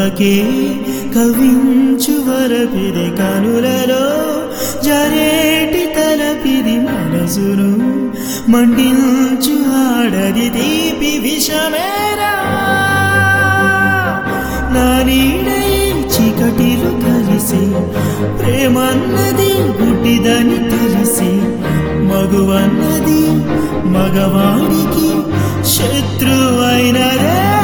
కమ్మకే కవించు వరపిది కనులలో జరేటి తలపిది మనసును మండించు ఆడది దీపి విషమేరా నా నీడై చీకటిలు కలిసి ప్రేమన్నది గుడ్డిదని తెలిసి మగువన్నది మగవాడికి శత్రువైనదే